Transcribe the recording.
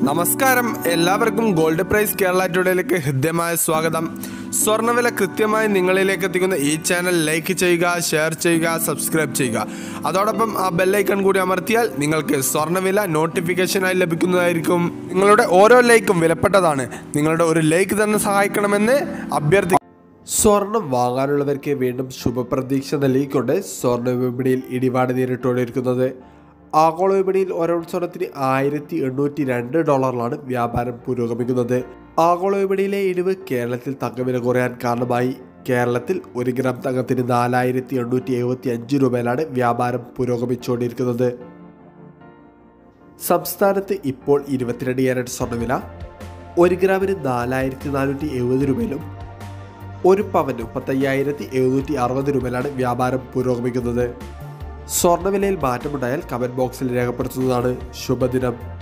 നമസ്കാരം എല്ലാവർക്കും gold price Kerala ടുഡേയിലേക്ക് ഹൃദ്യമായ സ്വാഗതം സ്വർണ്ണവില കൃത്യമായി നിങ്ങളിലേക്ക് എത്തിക്കുന്ന ഈ ചാനൽ ലൈക്ക് ചെയ്യുക ഷെയർ ചെയ്യുക സബ്സ്ക്രൈബ് ചെയ്യുക അതോടൊപ്പം ആ ബെല്ലൈക്കൺ കൂടി അമർത്തിയാൽ നിങ്ങൾക്ക് സ്വർണ്ണവില നോട്ടിഫിക്കേഷനായി ലഭിക്കുന്നതായിരിക്കും നിങ്ങളുടെ ഓരോ ലൈക്കും വിലപ്പെട്ടതാണ് നിങ്ങളുടെ ഒരു ലൈക്ക് തന്നെ സഹായിക്കണമെന്ന് അഭ്യർത്ഥി സ്വർണം വാങ്ങാനുള്ളവർക്ക് വീണ്ടും ശുഭപ്രതീക്ഷ നൽകിക്കൊണ്ട് സ്വർണ്ണ വിപണിയിൽ ഇടിപാട് നേരിട്ടുകൊണ്ടിരിക്കുന്നത് ആഗോള വിപണിയിൽ ഒരൗൺ സ്വർണത്തിന് ആയിരത്തി എണ്ണൂറ്റി രണ്ട് ഡോളറിലാണ് വ്യാപാരം പുരോഗമിക്കുന്നത് ആഗോള വിപണിയിലെ ഇടിവ് കേരളത്തിൽ തങ്കവില കുറയാൻ കാരണമായി കേരളത്തിൽ ഒരു ഗ്രാം തങ്കത്തിന് നാലായിരത്തി എണ്ണൂറ്റി എഴുപത്തി അഞ്ച് രൂപയിലാണ് വ്യാപാരം പുരോഗമിച്ചുകൊണ്ടിരിക്കുന്നത് സംസ്ഥാനത്ത് ഇപ്പോൾ ഇരുപത്തിരണ്ട് ക്യാരറ്റ് സ്വർണ്ണവില ഒരു ഗ്രാമിന് നാലായിരത്തി നാനൂറ്റി എഴുപത് രൂപയിലും ഒരു പവന് മുപ്പത്തയ്യായിരത്തി എഴുന്നൂറ്റി അറുപത് രൂപയിലാണ് വ്യാപാരം പുരോഗമിക്കുന്നത് സ്വർണ്ണവിലയിൽ മാറ്റമുണ്ടായാൽ കമൻറ്റ് ബോക്സിൽ രേഖപ്പെടുത്തുന്നതാണ് ശുഭദിനം